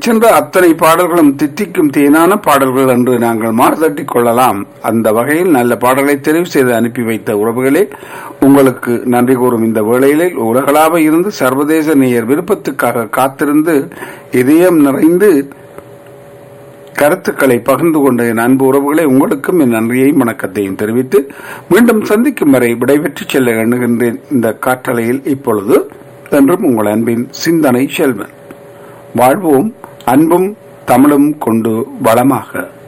சென்ற அத்தனை பாடல்களும் தித்திக்கும் தேனான பாடல்கள் என்று நாங்கள் மாறுதட்டிக் கொள்ளலாம் அந்த வகையில் நல்ல பாடல்களை தெரிவு செய்து அனுப்பி வைத்த உறவுகளே உங்களுக்கு நன்றி கூறும் இந்த வேளையிலே உலகளாவ இருந்து சர்வதேச நேயர் விருப்பத்துக்காக காத்திருந்து இதயம் நிறைந்து கருத்துக்களை பகிர்ந்து கொண்ட என் அன்பு உறவுகளை உங்களுக்கும் என் நன்றியையும் வணக்கத்தையும் தெரிவித்து மீண்டும் சந்திக்கும் வரை விடைபெற்று செல்ல எண்ணுகின்றேன் இந்த காற்றலையில் இப்பொழுது என்றும் உங்கள் அன்பின் சிந்தனை செல்வன் வாழ்வோம் அன்பும் தமிழும் கொண்டு வளமாக